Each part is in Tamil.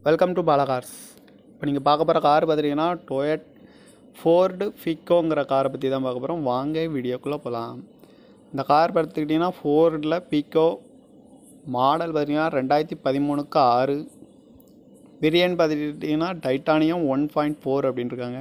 வெல்கம் டு பாலா கார்ஸ் இப்போ நீங்கள் பார்க்க போகிற கார் பார்த்துட்டிங்கன்னா டொயட் ஃபோர்டு ஃபிக்கோங்கிற காரை பற்றி தான் பார்க்க போகிறோம் வாங்க வீடியோக்குள்ளே போகலாம் இந்த கார் பார்த்துக்கிட்டிங்கன்னா ஃபோர்டில் பிக்கோ மாடல் பார்த்தீங்கன்னா ரெண்டாயிரத்தி பதிமூணுக்கு ஆறு பிரியாணி பார்த்துக்கிட்டிங்கன்னா டைட்டானியம் ஒன் பாயிண்ட் ஃபோர் இருக்காங்க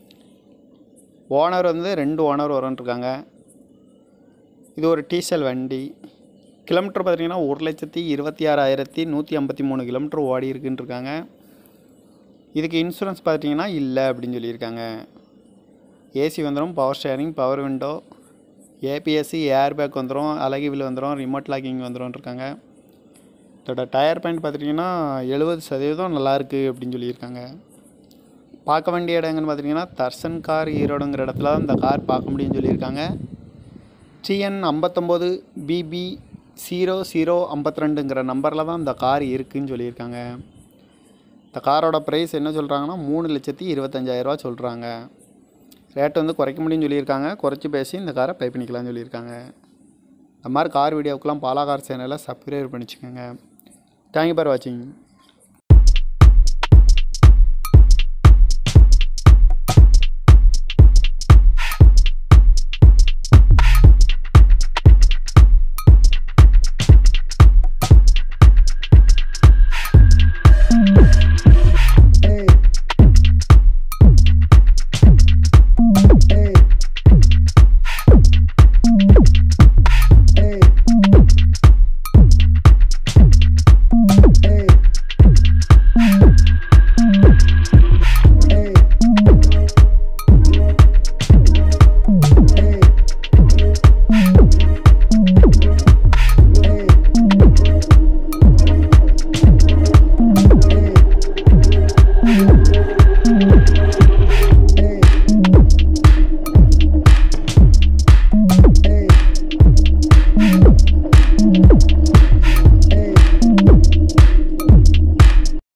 ஓனர் வந்து ரெண்டு ஓனர் இருக்காங்க இது ஒரு டீசல் வண்டி கிலோமீட்டர் பார்த்தீங்கன்னா ஒரு லட்சத்தி இருபத்தி ஆறாயிரத்தி நூற்றி ஐம்பத்தி மூணு கிலோமீட்டர் ஓடி இருக்குன்னு இருக்காங்க இதுக்கு இன்சூரன்ஸ் பார்த்தீங்கன்னா இல்லை அப்படின்னு சொல்லியிருக்காங்க ஏசி வந்துடும் பவர் ஷேரிங் பவர் விண்டோ ஏபிஎஸ்சி ஏர் பேக் வந்துடும் அழகி வில் வந்துடும் ரிமோட் லாக்கிங் வந்துடும் இருக்காங்க இதோட டயர் பாயிண்ட் பார்த்துட்டிங்கன்னா எழுபது சதவீதம் நல்லாயிருக்கு அப்படின்னு சொல்லியிருக்காங்க பார்க்க வேண்டிய இடங்கன்னு பார்த்தீங்கன்னா தர்சன் கார் ஈரோடுங்கிற இடத்துல தான் இந்த கார் பார்க்க முடியும்னு சொல்லியிருக்காங்க டிஎன் ஐம்பத்தொம்போது பிபி ஜீரோ ஜீரோ ஐம்பத்தி ரெண்டுங்கிற நம்பரில் தான் இந்த கார் இருக்குதுன்னு சொல்லியிருக்காங்க இந்த காரோட ப்ரைஸ் என்ன சொல்கிறாங்கன்னா மூணு லட்சத்தி இருபத்தஞ்சாயிரரூவா சொல்கிறாங்க ரேட் வந்து குறைக்க முடியும்னு சொல்லியிருக்காங்க குறைச்சி பேசி இந்த காரை பை பண்ணிக்கலாம்னு சொல்லியிருக்காங்க இந்த மாதிரி கார் வீடியோக்கெலாம் பாலா கார் சேனலை சப்ஸ்கிரைப் பண்ணிச்சுக்கோங்க தேங்க்யூ ஃபார் வாட்சிங் Hey.